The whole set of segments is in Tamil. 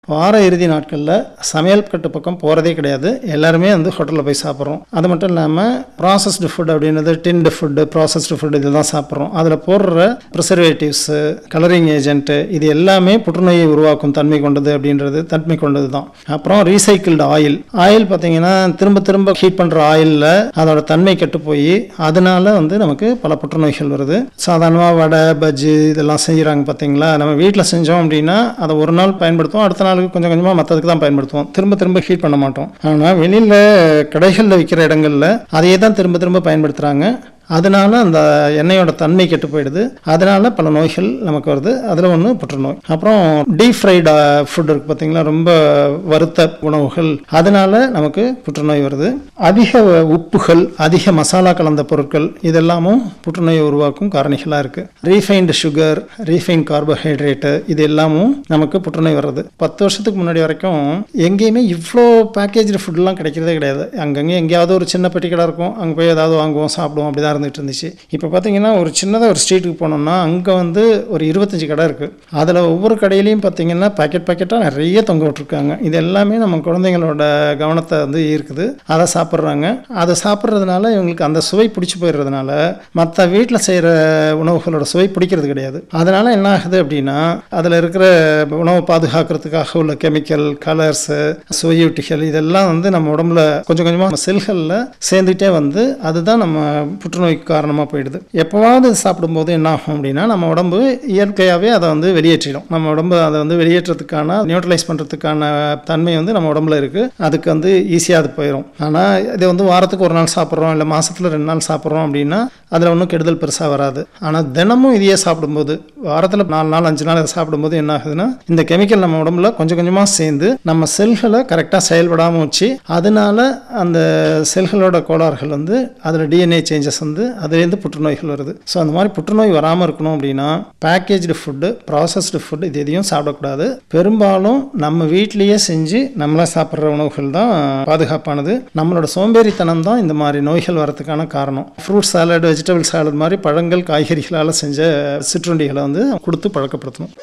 வார இறுதி நாட்களில் சமையல் கட்டு பக்கம் போகிறதே கிடையாது எல்லாருமே வந்து ஹோட்டலில் போய் சாப்பிட்றோம் அது மட்டும் இல்லாமல் ப்ராசஸ்டு ஃபுட் அப்படின்றது டின்டு ஃபுட்டு ப்ராசஸ்டு ஃபுட் இதெல்லாம் சாப்பிட்றோம் அதில் போடுற ப்ரிசர்வேட்டிவ்ஸு கலரிங் ஏஜென்ட்டு இது எல்லாமே புற்றுநோயை உருவாக்கும் தன்மை கொண்டது அப்படின்றது தன்மை கொண்டது தான் அப்புறம் ரீசைக்கிள்டு ஆயில் ஆயில் பார்த்தீங்கன்னா திரும்ப திரும்ப ஹீட் பண்ணுற ஆயிலில் அதோட தன்மை கெட்டு போய் அதனால வந்து நமக்கு பல புற்றுநோய்கள் வருது சாதாரணமாக வடை பஜ்ஜி இதெல்லாம் செய்கிறாங்க பார்த்தீங்களா நம்ம வீட்டில் செஞ்சோம் அப்படின்னா அதை ஒரு நாள் பயன்படுத்துவோம் அடுத்த நாளுக்கு கொஞ்சம் கொஞ்சமாக மற்றதுக்கு தான் பயன்படுத்துவோம் திரும்ப திரும்ப ஹீட் பண்ண மாட்டோம் ஆனால் வெளியில் கடைகளில் விற்கிற இடங்களில் அதையே தான் திரும்ப திரும்ப பயன்படுத்துகிறாங்க அதனால அந்த எண்ணெயோட தன்மை கெட்டு போயிடுது அதனால பல நோய்கள் நமக்கு வருது அதில் ஒன்று புற்றுநோய் அப்புறம் டீப் ஃப்ரைடு ஃபுட் இருக்கு பார்த்தீங்களா ரொம்ப வறுத்த உணவுகள் அதனால நமக்கு புற்றுநோய் வருது அதிக உப்புகள் அதிக மசாலா கலந்த பொருட்கள் இதெல்லாமும் புற்றுநோயை உருவாக்கும் காரணிகளாக இருக்கு ரீஃபைன்டு சுகர் ரீஃபைன் கார்போஹைட்ரேட்டு இது எல்லாமும் நமக்கு புற்றுநோய் வர்றது பத்து வருஷத்துக்கு முன்னாடி வரைக்கும் எங்கேயுமே இவ்வளோ பேக்கேஜ் ஃபுட்லாம் கிடைக்கிறதே கிடையாது அங்கங்கே எங்கேயாவது ஒரு சின்ன பெட்டி கடை இருக்கும் அங்கே போய் ஏதாவது வாங்குவோம் சாப்பிடுவோம் அப்படி தான் இருந்துகிட்டு இருந்துச்சு இப்போ பார்த்தீங்கன்னா ஒரு சின்னதாக ஒரு ஸ்ட்ரீட்டுக்கு போனோம்னா அங்கே வந்து ஒரு இருபத்தஞ்சி கடை இருக்குது அதில் ஒவ்வொரு கடையிலையும் பார்த்தீங்கன்னா பாக்கெட் பாக்கெட்டாக நிறைய தொங்க விட்டுருக்காங்க இது எல்லாமே நம்ம குழந்தைங்களோட கவனத்தை வந்து ஈர்க்குது அதை சாப்பிட்றாங்க அதை சாப்பிட்றதுனால இவங்களுக்கு அந்த சுவை பிடிச்சி போயிடுறதுனால மற்ற வீட்டில் செய்கிற உணவுகளோட சுவை பிடிக்கிறது கிடையாது அதனால் என்ன ஆகுது அப்படின்னா அதில் இருக்கிற உணவை பாதுகாக்கிறதுக்காக உள்ள கெமிக்கல் கலர்ஸு சுவையூட்டிகள் இதெல்லாம் வந்து நம்ம உடம்புல கொஞ்சம் கொஞ்சமாக செல்களில் சேர்ந்துட்டே வந்து அதுதான் நம்ம புற்றுநோய்க்கு காரணமாக போயிடுது எப்போவாவது சாப்பிடும்போது என்ன ஆகும் அப்படின்னா நம்ம உடம்பு இயற்கையாகவே அதை வந்து வெளியேற்றிடும் நம்ம உடம்பு அதை வந்து வெளியேற்றத்துக்கான நியூட்ரலைஸ் பண்ணுறதுக்கான தன்மை வந்து நம்ம உடம்புல இருக்குது அதுக்கு வந்து ஈஸியாக அது போயிடும் ஆனால் இதை வந்து வாரத்துக்கு ஒரு நாள் சாப்பிட்றோம் இல்லை மாதத்தில் ரெண்டு நாள் சாப்பிட்றோம் அப்படின்னா அதில் ஒன்றும் கெடுதல் பெருசாக வராது ஆனால் தினமும் இதையே சாப்பிடும்போது வாரத்தில் நாலு நாள் அஞ்சு நாள் இதை சாப்பிடும்போது என்ன ஆகுதுன்னா இந்த கெமிக்கல் நம்ம உடம்புல கொஞ்சம் கொஞ்சமாக சேர்ந்து நம்ம செல்களை கரெக்டாக செயல்படாமல் வச்சு அதனால அந்த செல்களோட கோளாறுகள் வந்து அதில் டிஎன்ஏ சேஞ்சஸ் வந்து அதுலேருந்து புற்றுநோய்கள் வருது ஸோ அந்த மாதிரி புற்றுநோய் வராமல் இருக்கணும் அப்படின்னா பேக்கேஜ்டு ஃபுட்டு ப்ராசஸ்டு ஃபுட் இது எதையும் சாப்பிடக்கூடாது பெரும்பாலும் நம்ம வீட்டிலேயே செஞ்சு நம்மளா சாப்பிட்ற உணவுகள் தான் பாதுகாப்பானது நம்மளோட சோம்பேறித்தனம் தான் இந்த மாதிரி நோய்கள் வரதுக்கான காரணம் ஃப்ரூட் சாலட் வெஜிடபிள் சாலட் மாதிரி பழங்கள் காய்கறிகளால் செஞ்ச சிற்றுண்டிகளை வந்து கொடுத்து பழக்கப்படுத்தணும்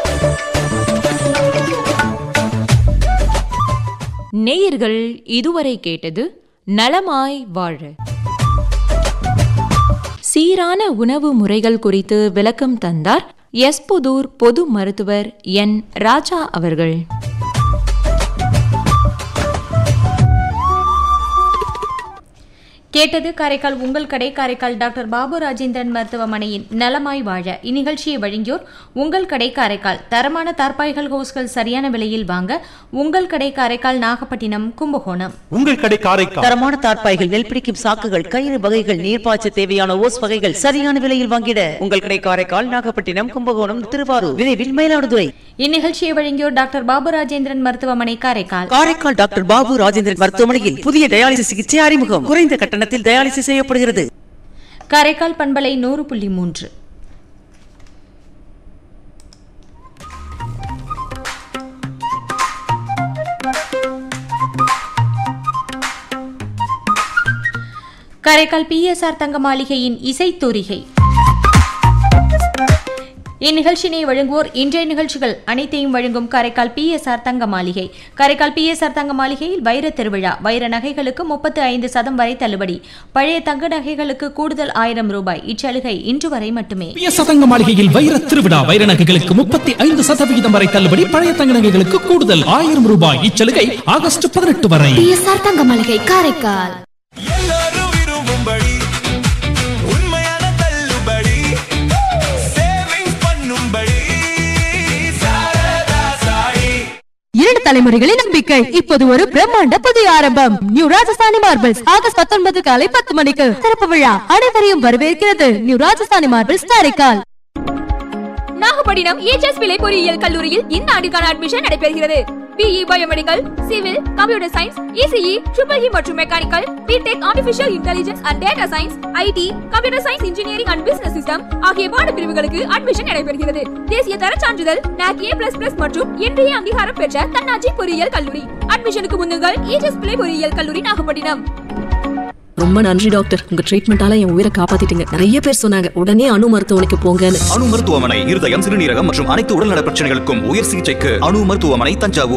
நேயர்கள் இதுவரை கேட்டது நலமாய் வாழ சீரான உணவு முறைகள் குறித்து விளக்கம் தந்தார் எஸ்புதூர் பொது மருத்துவர் என் ராஜா அவர்கள் கேட்டது காரைக்கால் உங்கள் கடை காரைக்கால் டாக்டர் பாபு ராஜேந்திரன் மருத்துவமனையின் நலமாய் வாழ இந்நிகழ்ச்சியை வழங்கியோர் உங்கள் கடை காரைக்கால் தரமான தார்பாய்கள் ஹோஸ்கள் சரியான விலையில் வாங்க உங்கள் கடை காரைக்கால் நாகப்பட்டினம் கும்பகோணம் உங்கள் கடை காரைக்கால் தரமான தார்ப்பாய்கள் நெல் பிடிக்கும் சாக்குகள் கயிறு வகைகள் நீர்ப்பாய்ச்ச தேவையான ஓஸ் வகைகள் சரியான விலையில் வாங்கிட உங்கள் கடை காரைக்கால் நாகப்பட்டினம் கும்பகோணம் திருவாரூர் விரைவில் மயிலாடுதுறை இந்நிகழ்ச்சியை வழங்கியோர் டாக்டர் பாபு ராஜேந்திரன் மருத்துவமனை காரைக்கால் காரைக்கால் டாக்டர் பாபு ராஜேந்திரன் மருத்துவமனையில் புதிய டயாலிசிஸ் சிகிச்சை அறிமுகம் குறைந்த கட்டணத்தில் டயாலிசிஸ் செய்யப்படுகிறது காரைக்கால் பண்பலை நூறு புள்ளி மூன்று காரைக்கால் பிஎஸ்ஆர் தங்க மாளிகையின் இசைத்தொரிகை இந்நிகழ்ச்சியினை வழங்குவோர் இன்றைய நிகழ்ச்சிகள் அனைத்தையும் வழங்கும் காரைக்கால் பிஎஸ்ஆர் தங்க மாளிகை காரைக்கால் பிஎஸ்ஆர் தங்க மாளிகையில் வைர திருவிழா வைர நகைகளுக்கு முப்பத்து ஐந்து சதம் வரை தள்ளுபடி பழைய தங்க நகைகளுக்கு கூடுதல் ஆயிரம் ரூபாய் இச்சலுகை இன்று வரை மட்டுமே பிஎஸ் சதங்க மாளிகையில் வைர திருவிழா வைர நகைகளுக்கு முப்பத்தி ஐந்து சதவிகிதம் வரை தள்ளுபடி பழைய தங்க நகைகளுக்கு கூடுதல் ஆயிரம் ரூபாய் இச்சலுகை ஆகஸ்ட் பதினெட்டு வரை பிஎஸ்ஆர் தங்க மளிகை காரைக்கால் எல்லாரும் விரும்பும்படி உண்மையான தள்ளுபடி சேவிங்ஸ் பண்ணும்படி சாரதா சாயி இரண்டு தலைமுறைகளின் நம்பிக்கை இப்போது ஒரு பிரம்மாண்ட புதிய ஆரம்பம் நியூ ராஜஸ்தானி மார்பிள்ஸ் ஆகஸ்ட் பத்தொன்பது காலை பத்து மணிக்கு திறப்பு விழா அனைவரையும் வரவேற்கிறது new Rajasthani marbles Karaikal Nagapattinam HS Pillai பொறியியல் கல்லூரியில் இந்த ஆண்டுக்கான அட்மிஷன் நடைபெறுகிறது BE biomedical civil computer science ECE triple E மற்றும் mechanical B Tech artificial intelligence and data science IT computer science engineering and business system ஆகிய பாடப்பிரிவுகளுக்கு அட்மிஷன் நடைபெறுகிறது தேசிய தர சான்றிதழ் NAC A++ மற்றும் இன்றைய அங்கீகாரம் பெற்ற தன்னாட்சி பொறியியல் கல்லூரி அட்மிஷனுக்கு முன்னுங்கள் ஏச்எஸ் பிள்ளை பொறியியல் கல்லூரி நாகப்பட்டினம் ரொம்ப நன்றி டாக்டர் உங்க ட்ரீட்மெண்டால என் உயிரை காப்பாத்திட்டீங்க நிறைய பேர் சொன்னாங்க உடனே அணு மருத்துவமனைக்கு போங்கன்னு அணு மருத்துவமனை இருதயம் சிறுநீரகம் மற்றும் அனைத்து உடல்நல பிரச்சனைகளுக்கும் உயர் சிகிச்சைக்கு அணு மருத்துவமனை தஞ்சாவூர்